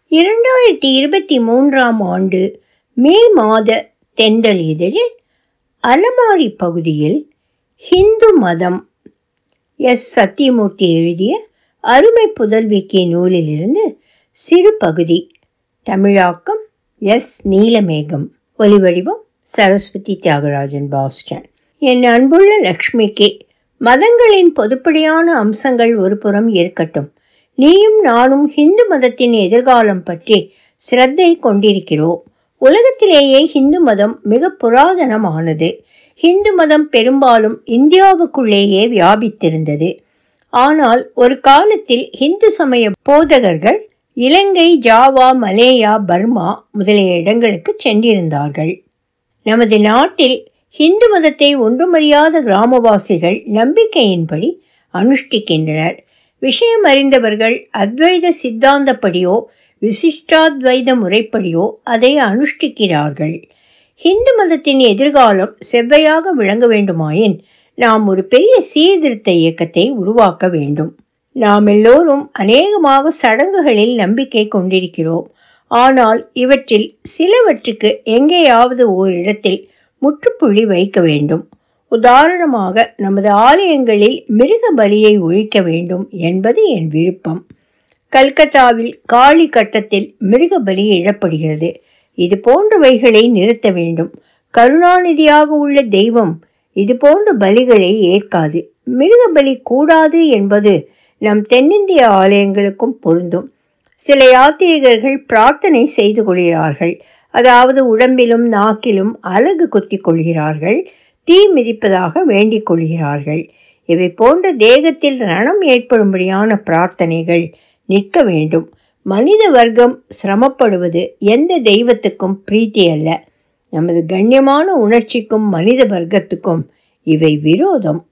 இரண்டாயிரத்தி இருபத்தி மூன்றாம் ஆண்டு மே மாத தென்றல் இதழில் அலமாரி பகுதியில் ஹிந்து மதம் எஸ் சத்தியமூர்த்தி எழுதிய அருமை புதல்விக்கு நூலிலிருந்து சிறு பகுதி தமிழாக்கம் எஸ் நீலமேகம் ஒலிவடிவம் சரஸ்வதி தியாகராஜன் பாஸ்டன் என் அன்புள்ள லக்ஷ்மிக்கு மதங்களின் பொதுப்படியான அம்சங்கள் ஒரு புறம் இருக்கட்டும் நீயும் நானும் ஹிந்து மதத்தின் எதிர்காலம் பற்றி சிரத்தை கொண்டிருக்கிறோம் உலகத்திலேயே ஹிந்து மதம் மிக புராதனமானது ஹிந்து மதம் பெரும்பாலும் இந்தியாவுக்குள்ளேயே வியாபித்திருந்தது ஆனால் ஒரு காலத்தில் ஹிந்து சமய போதகர்கள் இலங்கை ஜாவா மலேயா பர்மா முதலிய இடங்களுக்கு சென்றிருந்தார்கள் நமது நாட்டில் ஹிந்து மதத்தை ஒன்றுமறியாத கிராமவாசிகள் நம்பிக்கையின்படி அனுஷ்டிக்கின்றனர் விஷயம் அறிந்தவர்கள் அத்வைத சித்தாந்தப்படியோ விசிஷ்டாத்வைத முறைப்படியோ அதை அனுஷ்டிக்கிறார்கள் ஹிந்து மதத்தின் எதிர்காலம் செவ்வையாக விளங்க வேண்டுமாயின் நாம் ஒரு பெரிய சீர்திருத்த இயக்கத்தை உருவாக்க வேண்டும் நாம் எல்லோரும் அநேகமாக சடங்குகளில் நம்பிக்கை கொண்டிருக்கிறோம் ஆனால் இவற்றில் சிலவற்றுக்கு எங்கேயாவது ஓரிடத்தில் முற்றுப்புள்ளி வைக்க வேண்டும் உதாரணமாக நமது ஆலயங்களில் மிருக பலியை ஒழிக்க வேண்டும் என்பது என் விருப்பம் கல்கத்தாவில் காளி கட்டத்தில் மிருக பலி இழப்படுகிறது இது போன்றவைகளை நிறுத்த வேண்டும் கருணாநிதியாக உள்ள தெய்வம் இது போன்ற பலிகளை ஏற்காது மிருக பலி கூடாது என்பது நம் தென்னிந்திய ஆலயங்களுக்கும் பொருந்தும் சில யாத்திரிகர்கள் பிரார்த்தனை செய்து கொள்கிறார்கள் அதாவது உடம்பிலும் நாக்கிலும் அலகு குத்தி கொள்கிறார்கள் தீ மிதிப்பதாக வேண்டிக் கொள்கிறார்கள் இவை போன்ற தேகத்தில் ரணம் ஏற்படும்படியான பிரார்த்தனைகள் நிற்க வேண்டும் மனித வர்க்கம் சிரமப்படுவது எந்த தெய்வத்துக்கும் பிரீத்தி அல்ல நமது கண்ணியமான உணர்ச்சிக்கும் மனித வர்க்கத்துக்கும் இவை விரோதம்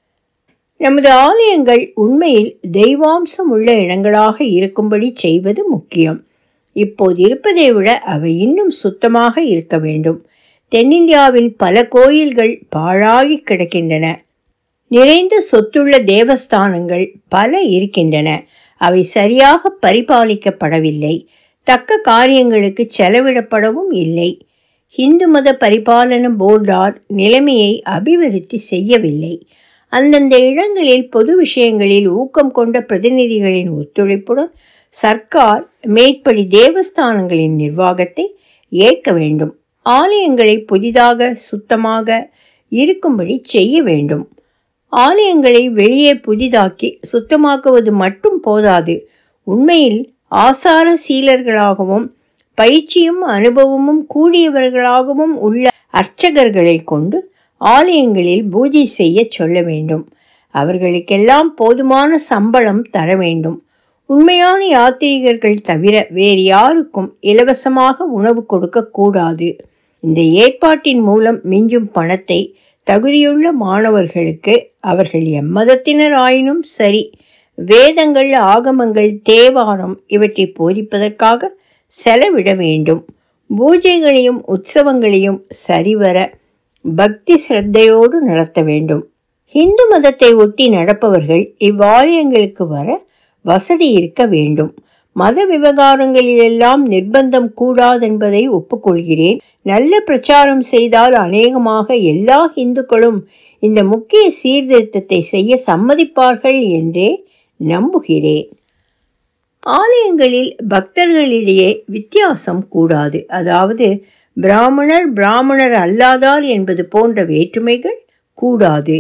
நமது ஆலயங்கள் உண்மையில் தெய்வாம்சம் உள்ள இடங்களாக இருக்கும்படி செய்வது முக்கியம் இப்போது இருப்பதை விட அவை இன்னும் சுத்தமாக இருக்க வேண்டும் தென்னிந்தியாவின் பல கோயில்கள் பாழாகி கிடக்கின்றன நிறைந்த சொத்துள்ள தேவஸ்தானங்கள் பல இருக்கின்றன அவை சரியாக பரிபாலிக்கப்படவில்லை தக்க காரியங்களுக்கு செலவிடப்படவும் இல்லை இந்து மத பரிபாலன போர்டார் நிலைமையை அபிவிருத்தி செய்யவில்லை அந்தந்த இடங்களில் பொது விஷயங்களில் ஊக்கம் கொண்ட பிரதிநிதிகளின் ஒத்துழைப்புடன் சர்க்கார் மேற்படி தேவஸ்தானங்களின் நிர்வாகத்தை ஏற்க வேண்டும் ஆலயங்களை புதிதாக சுத்தமாக இருக்கும்படி செய்ய வேண்டும் ஆலயங்களை வெளியே புதிதாக்கி சுத்தமாக்குவது மட்டும் போதாது உண்மையில் ஆசார சீலர்களாகவும் பயிற்சியும் அனுபவமும் கூடியவர்களாகவும் உள்ள அர்ச்சகர்களை கொண்டு ஆலயங்களில் பூஜை செய்ய சொல்ல வேண்டும் அவர்களுக்கெல்லாம் போதுமான சம்பளம் தர வேண்டும் உண்மையான யாத்திரிகர்கள் தவிர வேறு யாருக்கும் இலவசமாக உணவு கொடுக்க கூடாது இந்த ஏற்பாட்டின் மூலம் மிஞ்சும் பணத்தை தகுதியுள்ள மாணவர்களுக்கு அவர்கள் எம்மதத்தினர் ஆயினும் சரி வேதங்கள் ஆகமங்கள் தேவாரம் இவற்றை போதிப்பதற்காக செலவிட வேண்டும் பூஜைகளையும் உற்சவங்களையும் சரிவர பக்தி சிரத்தையோடு நடத்த வேண்டும் இந்து மதத்தை ஒட்டி நடப்பவர்கள் இவ்வாலயங்களுக்கு வர வசதி இருக்க வேண்டும் மத விவகாரங்களிலெல்லாம் நிர்பந்தம் கூடாதென்பதை ஒப்புக்கொள்கிறேன் நல்ல பிரச்சாரம் செய்தால் அநேகமாக எல்லா இந்துக்களும் இந்த முக்கிய சீர்திருத்தத்தை செய்ய சம்மதிப்பார்கள் என்றே நம்புகிறேன் ஆலயங்களில் பக்தர்களிடையே வித்தியாசம் கூடாது அதாவது பிராமணர் பிராமணர் அல்லாதார் என்பது போன்ற வேற்றுமைகள் கூடாது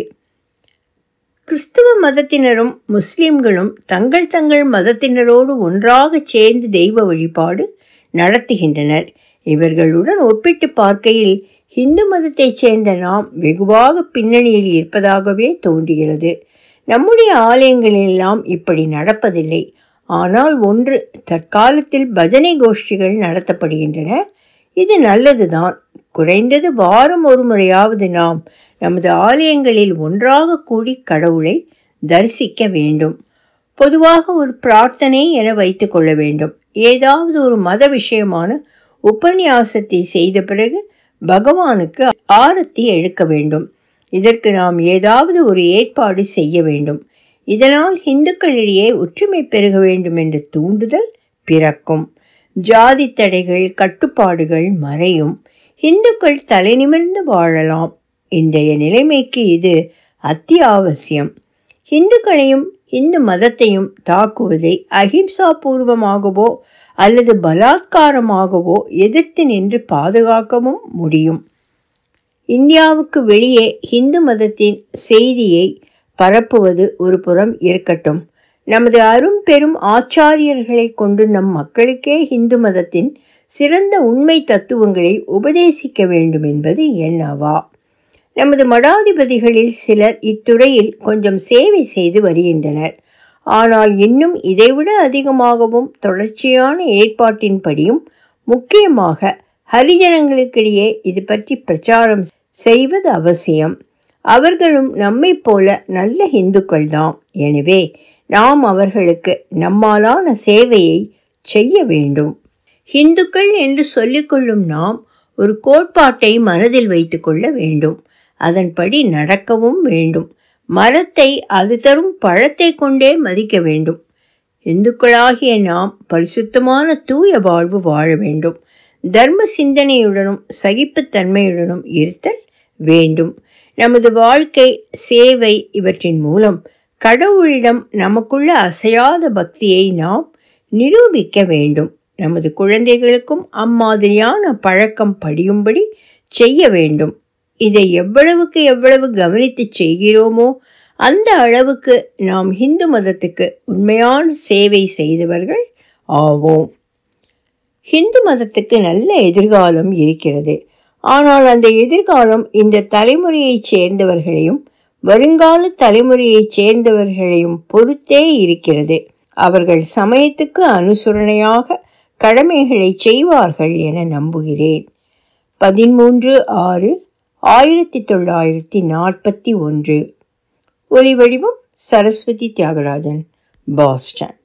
கிறிஸ்துவ மதத்தினரும் முஸ்லிம்களும் தங்கள் தங்கள் மதத்தினரோடு ஒன்றாக சேர்ந்து தெய்வ வழிபாடு நடத்துகின்றனர் இவர்களுடன் ஒப்பிட்டு பார்க்கையில் இந்து மதத்தைச் சேர்ந்த நாம் வெகுவாக பின்னணியில் இருப்பதாகவே தோன்றுகிறது நம்முடைய ஆலயங்களிலெல்லாம் இப்படி நடப்பதில்லை ஆனால் ஒன்று தற்காலத்தில் பஜனை கோஷ்டிகள் நடத்தப்படுகின்றன இது நல்லதுதான் குறைந்தது வாரம் ஒரு முறையாவது நாம் நமது ஆலயங்களில் ஒன்றாக கூடி கடவுளை தரிசிக்க வேண்டும் பொதுவாக ஒரு பிரார்த்தனை என வைத்து கொள்ள வேண்டும் ஏதாவது ஒரு மத விஷயமான உபன்யாசத்தை செய்த பிறகு பகவானுக்கு ஆரத்தி எடுக்க வேண்டும் இதற்கு நாம் ஏதாவது ஒரு ஏற்பாடு செய்ய வேண்டும் இதனால் இந்துக்களிடையே ஒற்றுமை பெருக வேண்டும் என்ற தூண்டுதல் பிறக்கும் ஜாதி தடைகள் கட்டுப்பாடுகள் மறையும் இந்துக்கள் தலைநிமிர்ந்து வாழலாம் இன்றைய நிலைமைக்கு இது அத்தியாவசியம் இந்துக்களையும் இந்து மதத்தையும் தாக்குவதை அஹிம்சா பூர்வமாகவோ அல்லது பலாத்காரமாகவோ எதிர்த்து நின்று பாதுகாக்கவும் முடியும் இந்தியாவுக்கு வெளியே இந்து மதத்தின் செய்தியை பரப்புவது ஒரு புறம் இருக்கட்டும் நமது அரும் பெரும் ஆச்சாரியர்களை கொண்டு நம் மக்களுக்கே இந்து மதத்தின் சிறந்த உண்மை தத்துவங்களை உபதேசிக்க வேண்டும் என்பது என்னவா நமது மடாதிபதிகளில் சிலர் இத்துறையில் கொஞ்சம் சேவை செய்து வருகின்றனர் ஆனால் இன்னும் இதைவிட அதிகமாகவும் தொடர்ச்சியான ஏற்பாட்டின்படியும் முக்கியமாக ஹரிஜனங்களுக்கிடையே இது பற்றி பிரச்சாரம் செய்வது அவசியம் அவர்களும் நம்மை போல நல்ல இந்துக்கள் தான் எனவே நாம் அவர்களுக்கு நம்மாலான சேவையை செய்ய வேண்டும் இந்துக்கள் என்று சொல்லிக்கொள்ளும் நாம் ஒரு கோட்பாட்டை மனதில் வைத்துக்கொள்ள வேண்டும் அதன்படி நடக்கவும் வேண்டும் மரத்தை அது தரும் பழத்தை கொண்டே மதிக்க வேண்டும் இந்துக்களாகிய நாம் பரிசுத்தமான தூய வாழ்வு வாழ வேண்டும் தர்ம சிந்தனையுடனும் சகிப்புத்தன்மையுடனும் இருத்தல் வேண்டும் நமது வாழ்க்கை சேவை இவற்றின் மூலம் கடவுளிடம் நமக்குள்ள அசையாத பக்தியை நாம் நிரூபிக்க வேண்டும் நமது குழந்தைகளுக்கும் அம்மாதிரியான பழக்கம் படியும்படி செய்ய வேண்டும் இதை எவ்வளவுக்கு எவ்வளவு கவனித்து செய்கிறோமோ அந்த அளவுக்கு நாம் இந்து மதத்துக்கு உண்மையான சேவை செய்தவர்கள் ஆவோம் ஹிந்து மதத்துக்கு நல்ல எதிர்காலம் இருக்கிறது ஆனால் அந்த எதிர்காலம் இந்த தலைமுறையைச் சேர்ந்தவர்களையும் வருங்கால தலைமுறையைச் சேர்ந்தவர்களையும் பொறுத்தே இருக்கிறது அவர்கள் சமயத்துக்கு அனுசரணையாக கடமைகளை செய்வார்கள் என நம்புகிறேன் பதிமூன்று ஆறு ஆயிரத்தி தொள்ளாயிரத்தி நாற்பத்தி ஒன்று ஒலி வடிவம் சரஸ்வதி தியாகராஜன் பாஸ்டன்